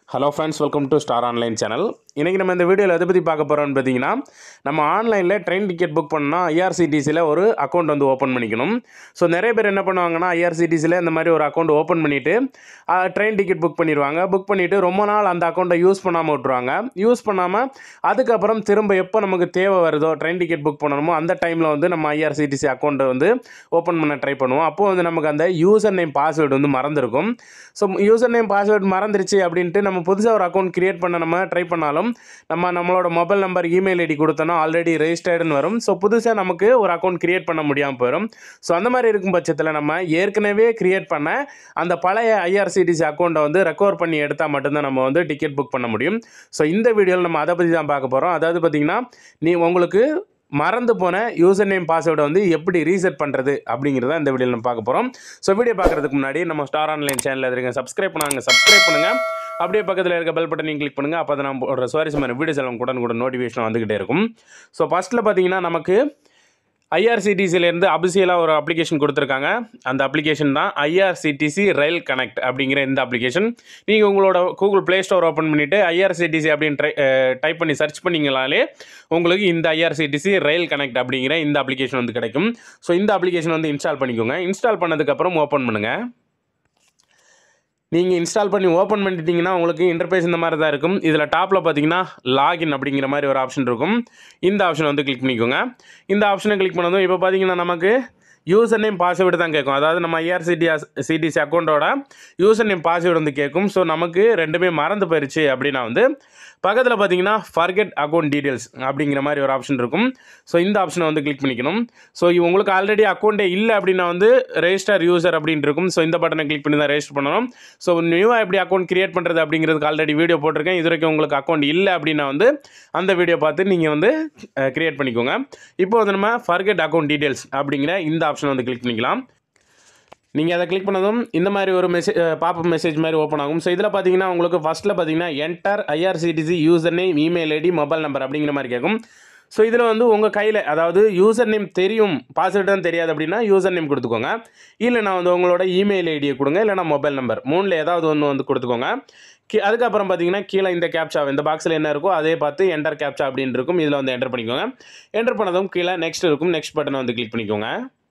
hello friends welcome to star online channel இன்றைக்கி நம்ம இந்த வீடியோவில் எதை பற்றி பார்க்க போகிறோம்னு பார்த்தீங்கன்னா நம்ம ஆன்லைனில் ட்ரெயின் டிக்கெட் புக் பண்ணால் ஐஆர்சிடிசியில் ஒரு அக்கௌண்ட் வந்து ஓப்பன் பண்ணிக்கணும் ஸோ நிறைய பேர் என்ன பண்ணுவாங்கன்னா ஐஆர்சிடிசியில் இந்த மாதிரி ஒரு அக்கௌண்ட் ஓப்பன் பண்ணிவிட்டு ட்ரெயின் டிக்கெட் புக் பண்ணிடுவாங்க புக் பண்ணிவிட்டு ரொம்ப நாள் அந்த அக்கௌண்ட்டை யூஸ் பண்ணாமல் விட்ருவாங்க யூஸ் பண்ணாமல் அதுக்கப்புறம் திரும்ப எப்போ நமக்கு தேவை வருதோ ட்ரெயின் டிக்கெட் புக் பண்ணணுமோ அந்த டைமில் வந்து நம்ம ஐஆர்சிடிசி அக்கௌண்ட்டை வந்து ஓப்பன் பண்ண ட்ரை பண்ணுவோம் அப்போது வந்து நமக்கு அந்த யூசர் நேம் பாஸ்வேர்டு வந்து மறந்துருக்கும் ஸோ யூசர் நேம் பாஸ்வேர்டு மறந்துருச்சு அப்படின்ட்டு நம்ம புதுசாக ஒரு அக்கௌண்ட் கிரியேட் பண்ண நம்ம ட்ரை பண்ணாலும் நம்ம நம்மளோட மொபைல் நம்பர் இமெயில் ஐடி கொடுத்தோன்னா ஆல்ரெடி ரெஜிஸ்டர்டுன்னு வரும் ஸோ புதுசாக நமக்கு ஒரு அக்கௌண்ட் கிரியேட் பண்ண முடியாமல் போயிடும் ஸோ அந்த மாதிரி இருக்கும் பட்சத்தில் நம்ம ஏற்கனவே கிரியேட் பண்ண அந்த பழைய ஐஆர்சிடிசி அக்கௌண்ட்டை வந்து ரெக்கவர் பண்ணி எடுத்தால் மட்டும்தான் நம்ம வந்து டிக்கெட் புக் பண்ண முடியும் ஸோ இந்த வீடியோவில் நம்ம அதை பற்றி தான் பார்க்க போகிறோம் அதாவது பார்த்திங்கன்னா நீ உங்களுக்கு மறந்து போன யூசர் நேம் பாஸ்வேர்டை வந்து எப்படி ரீசெட் பண்ணுறது அப்படிங்கிறத இந்த வீடியோவில் நம்ம பார்க்க போகிறோம் ஸோ வீடியோ பார்க்குறதுக்கு முன்னாடி நம்ம ஸ்டார் ஆன்லைன் சேனலில் இருக்க சப்ஸ்கிரைப் பண்ணாங்க சப்ஸ்கிரைப் பண்ணுங்கள் அப்படியே பக்கத்தில் இருக்க பெல் பட்டனையும் கிளிக் பண்ணுங்கள் அப்போ தான் நம்ம ஒரு சுவாரஸ்யமான வீடியோஸ் எல்லாம் கூட கூட நோட்டிஃபிகேஷன் வந்துக்கிட்டே இருக்கும் ஸோ ஃபஸ்ட்டில் பார்த்தீங்கன்னா நமக்கு ஐஆர்சிடிசிலேருந்து அபிஷியலாக ஒரு அப்ளிகேஷன் கொடுத்துருக்காங்க அந்த அப்ளிகேஷன் தான் ஐஆர்சிடிசி ரயில் கனெக்ட் அப்படிங்கிற இந்த அப்ளிகேஷன் நீங்கள் உங்களோட கூகுள் ப்ளே ஸ்டோர் ஓப்பன் பண்ணிவிட்டு ஐஆர்சிடிசி அப்படின்னு ட்ரை டைப் பண்ணி சர்ச் பண்ணிங்களாலே உங்களுக்கு இந்த ஐஆர்சிடிசி ரயில் கனெக்ட் அப்படிங்கிற இந்த அப்ளிகேஷன் வந்து கிடைக்கும் ஸோ இந்த அப்ளிகேஷன் வந்து இன்ஸ்டால் பண்ணிக்கோங்க இன்ஸ்டால் பண்ணதுக்கப்புறம் ஓப்பன் பண்ணுங்கள் நீங்கள் இன்ஸ்டால் பண்ணி ஓப்பன் பண்ணிட்டீங்கன்னா உங்களுக்கு இன்டர்பேஸ் இந்த மாதிரி தான் இருக்கும் இதில் டாப்பில் பார்த்தீங்கன்னா லாகின் அப்படிங்கிற மாதிரி ஒரு ஆப்ஷன் இருக்கும் இந்த ஆப்ஷனை வந்து கிளிக் பண்ணிக்கோங்க இந்த ஆப்ஷனை கிளிக் பண்ணதும் இப்போ பார்த்தீங்கன்னா நமக்கு யூசர் நேம் பாஸ்வேர்டு தான் கேட்கும் அதாவது நம்ம ஐஆர்சிடி சிடிசி அக்கௌண்ட்டோட யூசர் நேம் பாஸ்வேர்டு வந்து கேட்கும் ஸோ நமக்கு ரெண்டுமே மறந்து போயிடுச்சு அப்படின்னா வந்து பக்கத்தில் பார்த்தீங்கன்னா ஃபர்கெட் அக்கௌண்ட் டீட்டெயில்ஸ் அப்படிங்கிற மாதிரி ஒரு ஆப்ஷன் இருக்கும் ஸோ இந்த ஆப்ஷனை வந்து கிளிக் பண்ணிக்கணும் ஸோ உங்களுக்கு ஆல்ரெடி அக்கௌண்ட்டே இல்லை அப்படின்னா வந்து ரெஜிஸ்டர் யூசர் அப்படின்னு இருக்கும் ஸோ இந்த பட்டனை கிளிக் பண்ணி தான் ரெஜிஸ்டர் பண்ணணும் ஸோ நியூவாக எப்படி அக்கௌண்ட் கிரியேட் பண்ணுறது அப்படிங்கிறதுக்கு ஆல்ரெடி வீடியோ போட்டிருக்கேன் இது வரைக்கும் உங்களுக்கு அக்கௌண்ட் இல்லை அப்படின்னா வந்து அந்த வீடியோ பார்த்து நீங்கள் வந்து கிரியேட் பண்ணிக்கோங்க இப்போ வந்து நம்ம ஃபர்கெட் அக்கௌண்ட் டீட்டெயில்ஸ் அப்படிங்கிற இந்த ஆப்ஷனை வந்து கிளிக் பண்ணிக்கலாம் நீங்கள் அதை கிளிக் பண்ணதும் இந்த மாதிரி ஒரு மெசேஜ் பாப்பப் மெசேஜ் மாதிரி ஓப்பன் ஆகும் ஸோ இதில் பார்த்தீங்கன்னா உங்களுக்கு ஃபஸ்ட்டில் பார்த்தீங்கன்னா enter IRCTC user name email ID mobile number அப்படிங்கிற மாதிரி கேட்கும் ஸோ இதில் வந்து உங்கள் கையில் அதாவது யூசர் நேம் தெரியும் பாஸ்வேர்டு தான் தெரியாது அப்படின்னா யூசர் நேம் கொடுத்துக்கோங்க இல்லைனா வந்து உங்களோட இமெயில் ஐடியை கொடுங்க இல்லைனா மொபைல் நம்பர் மூணில் ஏதாவது ஒன்று வந்து கொடுத்துக்கோங்க கீ அதுக்கப்புறம் பார்த்தீங்கன்னா கீழே இந்த கேப்சா இந்த பாக்ஸில் என்ன இருக்கோ அதே பார்த்து என்டர் கேப்சா அப்படின்னு இருக்கும் இதில் வந்து என்டர் பண்ணிக்கோங்க என்டர் பண்ணதும் கீழே நெக்ஸ்ட் இருக்கும் நெக்ஸ்ட் பட்டனை வந்து கிளிக் பண்ணிக்கோங்க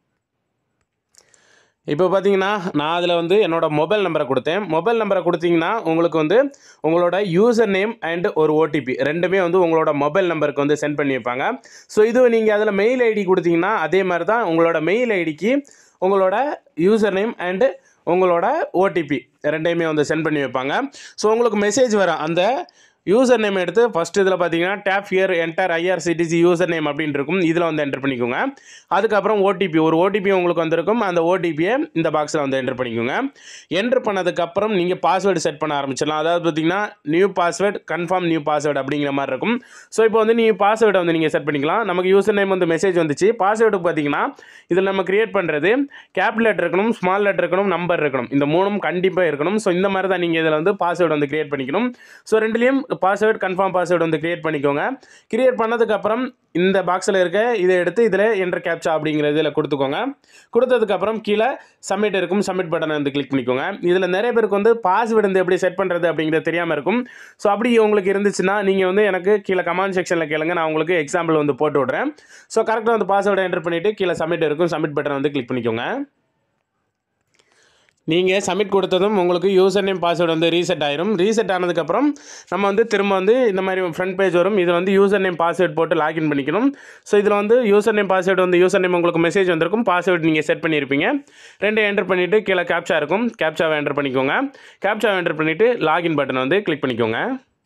இப்போ பார்த்தீங்கன்னா நான் அதில் வந்து என்னோட மொபைல் நம்பரை கொடுத்தேன் மொபைல் நம்பரை கொடுத்தீங்கன்னா உங்களுக்கு வந்து உங்களோட யூசர் நேம் அண்ட் ஒரு ஓடிபி ரெண்டுமே வந்து உங்களோட மொபைல் நம்பருக்கு வந்து சென்ட் பண்ணி வைப்பாங்க ஸோ இது நீங்கள் அதில் மெயில் ஐடி கொடுத்தீங்கன்னா அதே மாதிரி தான் உங்களோட மெயில் ஐடிக்கு உங்களோட யூசர் நேம் அண்டு உங்களோட ஓடிபி ரெண்டையுமே வந்து சென்ட் பண்ணி வைப்பாங்க ஸோ உங்களுக்கு மெசேஜ் வரும் அந்த யூசர் நேம் எடுத்து ஃபஸ்ட் இதில் பார்த்தீங்கன்னா tap here enter IRCTC user name அப்படின்னு இருக்கும் இதில் வந்து என்டர் பண்ணிக்கோங்க அதுக்கப்புறம் ஓடிபி ஒரு ஓடிபி உங்களுக்கு வந்திருக்கும் அந்த ஓடிபியை இந்த பாக்ஸில் வந்து என்டர் பண்ணிக்கோங்க என்டர் பண்ணதுக்கப்புறம் நீங்கள் பாஸ்வேர்டு செட் பண்ண ஆரம்பிச்சிடலாம் அதாவது பார்த்தீங்கன்னா new password confirm new password அப்படிங்கிற மாதிரி இருக்கும் ஸோ இப்போ வந்து நீங்கள் பாஸ்வேர்டை வந்து நீங்கள் செட் பண்ணிக்கலாம் நமக்கு யூசர் நேம் வந்து மெசேஜ் வந்துச்சு பாஸ்வேர்டு பார்த்தீங்கன்னா இதில் நம்ம கிரியேட் பண்ணுறது கேப் லெட்டர் இருக்கணும் ஸ்மால் லெட்டர் இருக்கணும் நம்பர் இருக்கணும் இந்த மூணும் கண்டிப்பாக இருக்கணும் ஸோ இந்த மாதிரி தான் நீங்கள் இதில் வந்து பாஸ்வேர்டு வந்து கிரியேட் பண்ணிக்கணும் ஸோ ரெண்டுலேயும் பாஸ்வேர்டு கன்ஃபார்ம் பாஸ்வேர்டு வந்து கிரியேட் பண்ணிக்கோங்க கிரியேட் பண்ணதுக்கப்புறம் இந்த பாக்ஸில் இருக்க இதை எடுத்து இதில் என்டர் கேப்சா அப்படிங்கிற இதில் கொடுத்துக்கோங்க கொடுத்ததுக்கப்புறம் கீழே சப்மிட் இருக்கும் சப்மிட் பட்டனை வந்து கிளிக் பண்ணிக்கோங்க இதில் நிறைய பேருக்கு வந்து பாஸ்வேர்டு வந்து எப்படி செட் பண்ணுறது அப்படிங்கிறது தெரியாமல் இருக்கும் ஸோ அப்படி உங்களுக்கு இருந்துச்சுன்னா நீங்கள் வந்து எனக்கு கீழே கமெண்ட் செக்ஷனில் கேளுங்க நான் உங்களுக்கு எக்ஸாம்பிள் வந்து போட்டு விட்றேன் ஸோ கரெக்டாக வந்து பாஸ்வேர்டை என்டர் பண்ணிவிட்டு கீழே சப்மிட் இருக்கும் சப்மிட் பட்டனை வந்து கிளிக் பண்ணிக்கோங்க நீங்கள் சப்மிட் கொடுத்ததும் உங்களுக்கு யூசர் நேம் பாஸ்வேர்டு வந்து ரீசெட் ஆயிரும் ரீசெட் ஆனதுக்கப்புறம் நம்ம வந்து திரும்ப வந்து இந்த மாதிரி ஃப்ரண்ட் பேஜ் வரும் இது வந்து யூசர் நேம் பாஸ்வேர்டு போட்டு லாகின் பண்ணிக்கணும் ஸோ இதில் வந்து யூசர் நேம் பாஸ்வேர்டு வந்து யூசர் நேம் உங்களுக்கு மெசேஜ் வந்திருக்கும் பாஸ்வேர்டு நீங்கள் செட் பண்ணியிருப்பீங்க ரெண்டு என்டர் பண்ணிவிட்டு கீழே கேப்சா இருக்கும் கேப்சாவை என்டர் பண்ணிக்கோங்க கேப்சாவை என்டர் பண்ணிவிட்டு லாகின் பட்டன் வந்து கிளிக் பண்ணிக்கோங்க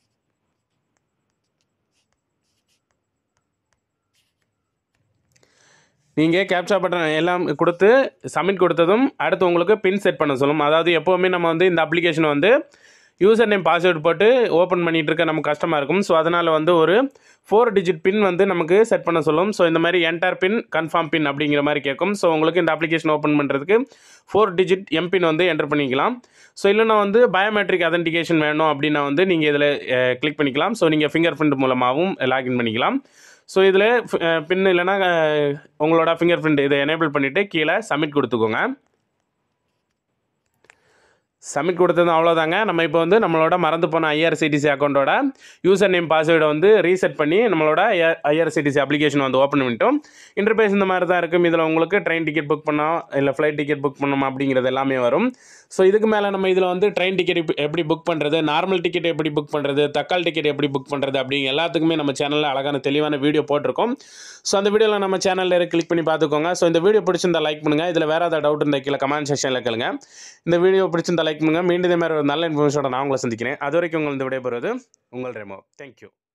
நீங்கள் கேப்சா பட்டன் எல்லாம் கொடுத்து சப்மிட் கொடுத்ததும் அடுத்து உங்களுக்கு பின் செட் பண்ண சொல்லும் அதாவது எப்போவுமே நம்ம வந்து இந்த அப்ளிகேஷனை வந்து யூசர் நேம் பாஸ்வேர்டு போட்டு ஓப்பன் பண்ணிகிட்டு இருக்க நமக்கு கஷ்டமாக இருக்கும் ஸோ அதனால் வந்து ஒரு ஃபோர் டிஜிட் பின் வந்து நமக்கு செட் பண்ண சொல்லும் ஸோ இந்த மாதிரி என்டர் பின் கன்ஃபார்ம் பின் அப்படிங்கிற மாதிரி கேட்கும் ஸோ உங்களுக்கு இந்த அப்ளிகேஷன் ஓப்பன் பண்ணுறதுக்கு ஃபோர் டிஜிட் எம்பின் வந்து என்டர் பண்ணிக்கலாம் ஸோ இல்லைனா வந்து பயோமெட்ரிக் அதென்டிகேஷன் வேணும் அப்படின்னா வந்து நீங்கள் இதில் கிளிக் பண்ணிக்கலாம் ஸோ நீங்கள் ஃபிங்கர் பிரிண்ட் மூலமாகவும் லாகின் பண்ணிக்கலாம் ஸோ இதில் பின் இல்லைனா உங்களோட ஃபிங்கர் பிரிண்ட் இதை எனேபிள் பண்ணிவிட்டு கீழே சப்மிட் கொடுத்துக்கோங்க சப்மிட் கொடுத்தது அவ்வளோதாங்க நம்ம இப்போ வந்து நம்மளோட மறந்து போன ஐஆர்சிடிசி அக்கௌண்ட்டோட யூசர் நேம் பாஸ்வேர்டை வந்து ரீசெட் பண்ணி நம்மளோட ஐஆர்சிடிசி அப்ளிகேஷன் வந்து ஓப்பன் பண்ணிட்டோம் இன்டர்பேஸ் இந்த மாதிரி தான் இருக்கும் இதில் உங்களுக்கு ட்ரெயின் டிக்கெட் புக் பண்ணோம் இல்லை ஃப்ளைட் டிக்கெட் புக் பண்ணோம் அப்படிங்கிறது எல்லாமே வரும் ஸோ இதுக்கு மேலே நம்ம இதில் வந்து ட்ரெயின் டிக்கெட் எப்படி புக் பண்ணுறது நார்மல் டிக்கெட் எப்படி புக் பண்ணுறது தக்கால் டிக்கெட் எப்படி புக் பண்ணுறது அப்படிங்க எல்லாத்துக்குமே நம்ம சேனலில் அழகான தெளிவான வீடியோ போட்டிருக்கோம் ஸோ அந்த வீடியோவில் நம்ம சேனலில் கிளிக் பண்ணி பார்த்துக்கோங்க ஸோ இந்த வீடியோ பிடிச்சிருந்தா லைக் பண்ணுங்கள் இதில் வேறு ஏதாவது டவுட் இருந்தால் கீழே கமெண்ட் செக்ஷனில் கேளுங்க இந்த வீடியோ பிடிச்சிருந்தா லைக் பண்ணுங்கள் மீண்டும் இதே மாதிரி ஒரு நல்ல இன்ஃபர்மேஷனோட நான் உங்களை சந்திக்கிறேன் அது வரைக்கும் உங்கள் இந்த விடைபெறுவது உங்கள் ரெமோ தேங்க்யூ